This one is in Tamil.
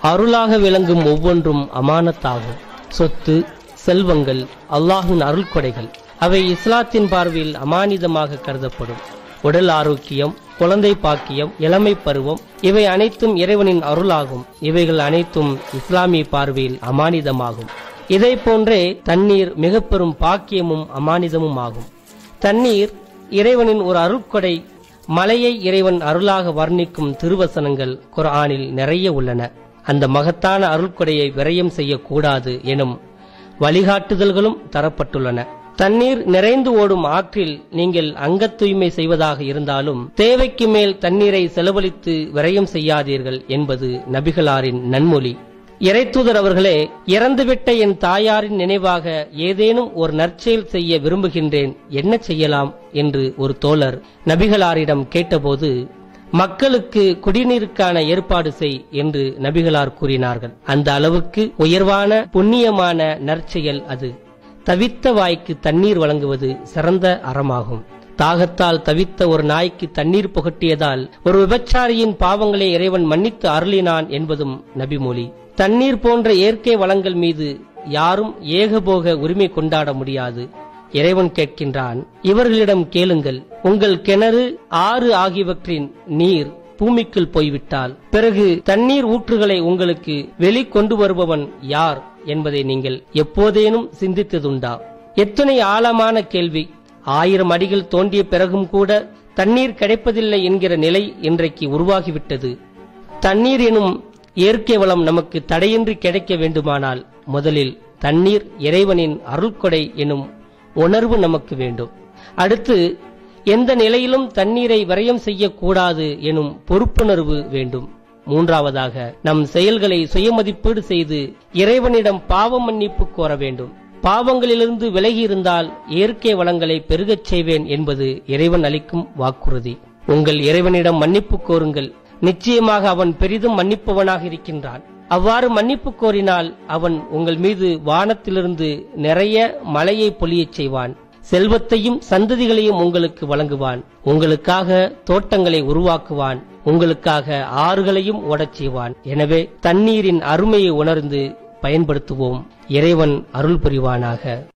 அருளாக விளங்கும் ஒவ்வொன்றும் அமானத்தாகும் சொத்து செல்வங்கள் அல்லாஹின் அருள் கொடைகள் அவை இஸ்லாத்தின் பார்வையில் அமானிதமாக கருதப்படும் உடல் ஆரோக்கியம் குழந்தை பாக்கியம் இளமை பருவம் இவை அனைத்தும் இறைவனின் அருளாகும் இவைகள் அனைத்தும் இஸ்லாமிய பார்வையில் அமானிதமாகும் இதை போன்றே தண்ணீர் மிக பெரும் பாக்கியமும் அமானிதமும் ஆகும் தண்ணீர் இறைவனின் ஒரு அருட்கொடை மலையை இறைவன் அருளாக வர்ணிக்கும் திருவசனங்கள் குர்ஆனில் நிறைய உள்ளன அந்த மகத்தான அருள்கொடையை விரயம் செய்யக்கூடாது எனும் வழிகாட்டுதல்களும் தரப்பட்டுள்ளன தண்ணீர் நிறைந்து ஓடும் ஆற்றில் நீங்கள் அங்கத் தூய்மை செய்வதாக இருந்தாலும் தேவைக்கு மேல் தண்ணீரை செலவழித்து விரயம் செய்யாதீர்கள் என்பது நபிகளாரின் நன்மொழி இறைத்தூதர் அவர்களே இறந்துவிட்ட என் தாயாரின் நினைவாக ஏதேனும் ஒரு நற்செயல் செய்ய விரும்புகின்றேன் என்ன செய்யலாம் என்று ஒரு தோழர் நபிகளாரிடம் கேட்டபோது மக்களுக்கு குடிநீருக்கான ஏற்பாடு செய் என்று நபிகளார் கூறினார்கள் அந்த அளவுக்கு உயர்வான புண்ணியமான நற்செயல் அது தவித்த வாய்க்கு தண்ணீர் வழங்குவது சிறந்த அறமாகும் தாகத்தால் தவித்த ஒரு நாய்க்கு தண்ணீர் புகட்டியதால் ஒரு விபச்சாரியின் பாவங்களை இறைவன் மன்னித்து அருளினான் என்பதும் நபிமொழி தண்ணீர் போன்ற இயற்கை வளங்கள் மீது யாரும் ஏகபோக உரிமை கொண்டாட முடியாது இறைவன் கேட்கின்றான் இவர்களிடம் கேளுங்கள் உங்கள் கிணறு ஆறு ஆகியவற்றின் நீர் பூமிக்குள் போய்விட்டால் பிறகு தண்ணீர் ஊற்றுகளை உங்களுக்கு வெளிக்கொண்டு வருபவன் யார் என்பதை நீங்கள் எப்போதேனும் சிந்தித்ததுண்டா எத்தனை ஆழமான கேள்வி ஆயிரம் அடிகள் தோண்டிய பிறகும் கூட தண்ணீர் கிடைப்பதில்லை என்கிற நிலை இன்றைக்கு உருவாகிவிட்டது தண்ணீர் எனும் இயற்கை வளம் நமக்கு தடையின்றி கிடைக்க வேண்டுமானால் முதலில் தண்ணீர் இறைவனின் அருள்கொடை எனும் உணர்வு நமக்கு வேண்டும் அடுத்து எந்த நிலையிலும் தண்ணீரை விரயம் செய்யக்கூடாது எனும் பொறுப்புணர்வு வேண்டும் மூன்றாவதாக நம் செயல்களை சுயமதிப்பீடு செய்து இறைவனிடம் பாவ மன்னிப்பு கோர வேண்டும் பாவங்களிலிருந்து விலகி இருந்தால் இயற்கை வளங்களை பெருகச் செய்வேன் என்பது இறைவன் அளிக்கும் வாக்குறுதி உங்கள் இறைவனிடம் மன்னிப்பு கோருங்கள் நிச்சயமாக அவன் பெரிதும் மன்னிப்பவனாக இருக்கின்றான் அவ்வாறு மன்னிப்பு கோரினால் அவன் உங்கள் மீது வானத்திலிருந்து நிறைய மழையை பொழியச் செய்வான் செல்வத்தையும் சந்ததிகளையும் உங்களுக்கு வழங்குவான் உங்களுக்காக தோட்டங்களை உருவாக்குவான் உங்களுக்காக ஆறுகளையும் ஓடச் செய்வான் எனவே தண்ணீரின் அருமையை உணர்ந்து பயன்படுத்துவோம் இறைவன் அருள் புரிவானாக